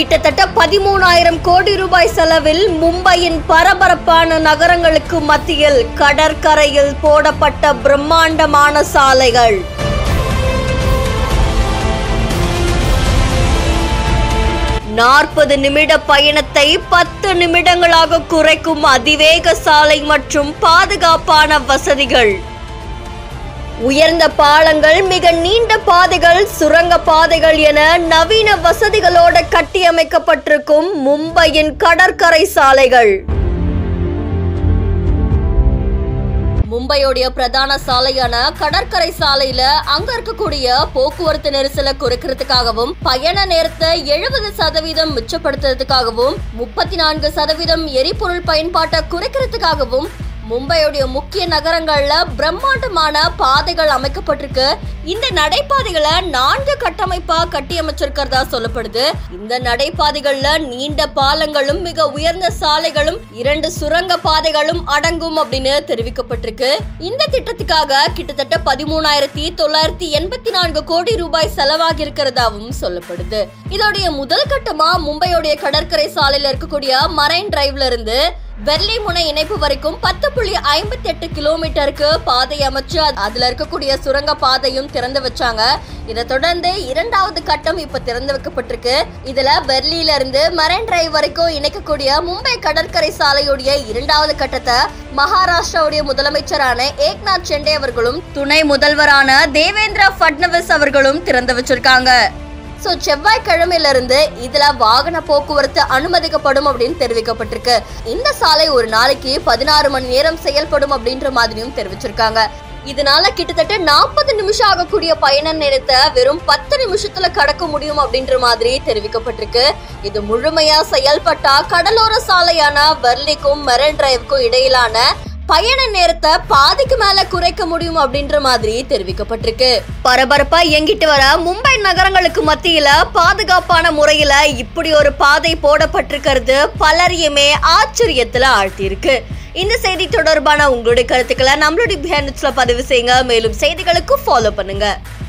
கிட்டத்தட்ட பதிமூணாயிரம் கோடி ரூபாய் செலவில் மும்பையின் பரபரப்பான நகரங்களுக்கு மத்தியில் கடற்கரையில் போடப்பட்ட பிரம்மாண்டமான சாலைகள் நாற்பது நிமிட பயணத்தை பத்து நிமிடங்களாக குறைக்கும் அதிவேக சாலை மற்றும் பாதுகாப்பான வசதிகள் உயர்ந்த பாலங்கள் மிக நீண்ட பாதைகள் சுரங்க பாதைகள் என நவீன வசதிகளோட கட்டியமைக்கப்பட்டிருக்கும் மும்பையின் கடற்கரை சாலைகள் மும்பையோடைய பிரதான சாலையான கடற்கரை சாலையில அங்க இருக்கக்கூடிய போக்குவரத்து நெரிசலை குறைக்கிறதுக்காகவும் பயண நேரத்தை எழுபது சதவீதம் மிச்சப்படுத்துறதுக்காகவும் முப்பத்தி நான்கு சதவீதம் எரிபொருள் பயன்பாட்டை குறைக்கிறதுக்காகவும் மும்பையுடைய முக்கிய நகரங்கள்ல பிரம்மாண்டமான பாதைகள் அமைக்கப்பட்டிருக்கு இந்த நடைபாதைகளை நான்கு கட்டமைப்பா கட்டியமைச்சிருக்கிறதா சொல்லப்படுது இந்த நடைபாதைகள்ல நீண்ட பாலங்களும் மிக உயர்ந்த சாலைகளும் இரண்டு சுரங்க பாதைகளும் அடங்கும் அப்படின்னு தெரிவிக்கப்பட்டிருக்கு இந்த திட்டத்துக்காக கிட்டத்தட்ட பதிமூணாயிரத்தி தொள்ளாயிரத்தி எண்பத்தி நான்கு கோடி ரூபாய் செலவாகி இருக்கிறதாவும் சொல்லப்படுது இதோடைய முதல் கட்டமா மும்பையோடைய கடற்கரை சாலையில இருக்கக்கூடிய மரைன் டிரைவ்ல இருந்து வெர்லி முனை இணைப்பு வரைக்கும் பத்து புள்ளி ஐம்பத்தி எட்டு கிலோமீட்டருக்கு பாதை அமைச்சு அது- அதுல இருக்கக்கூடிய சுரங்க பாதையும் திறந்து வச்சாங்க இதை தொடர்ந்து இரண்டாவது கட்டம் இப்ப திறந்து வைக்கப்பட்டிருக்கு இதுல பெர்லியில இருந்து மரைன் டிரைவ் வரைக்கும் இணைக்கக்கூடிய மும்பை கடற்கரை சாலையுடைய இரண்டாவது கட்டத்தை மகாராஷ்டிராவுடைய முதலமைச்சரான ஏக்நாத் ஷெண்டே அவர்களும் துணை முதல்வரான தேவேந்திர ஃபட்னவிஸ் அவர்களும் திறந்து வச்சிருக்காங்க சோ செவ்வாய்க்கிழமையில இருந்து இதுல வாகன போக்குவரத்து அனுமதிக்கப்படும் அப்படின்னு தெரிவிக்கப்பட்டிருக்கு இந்த சாலை ஒரு நாளைக்கு பதினாறு மணி நேரம் செயல்படும் அப்படின்ற மாதிரியும் தெரிவிச்சிருக்காங்க இதனால கிட்டத்தட்ட நாற்பது நிமிஷம் ஆகக்கூடிய பயண நேரத்தை வெறும் பத்து நிமிஷத்துல கடக்க முடியும் அப்படின்ற மாதிரி தெரிவிக்கப்பட்டிருக்கு இது முழுமையா செயல்பட்டா கடலோர சாலையான பெர்லிக்கும் மெரன் டிரைவுக்கும் இடையிலான பயண நேரத்தை பாதிக்கு மேல குறைக்க முடியும் அப்படின்ற மாதிரி தெரிவிக்கப்பட்டிருக்கு பரபரப்பா இயங்கிட்டு வர மும்பை நகரங்களுக்கு மத்தியில பாதுகாப்பான முறையில இப்படி ஒரு பாதை போடப்பட்டிருக்கிறது பலரையுமே ஆச்சரியத்துல ஆழ்த்தியிருக்கு இந்த செய்தி தொடர்பான உங்களுடைய கருத்துக்களை நம்மளுடைய பிஹேண்ட்ஸ்ல பதிவு செய்யுங்க மேலும் செய்திகளுக்கு ஃபாலோ பண்ணுங்க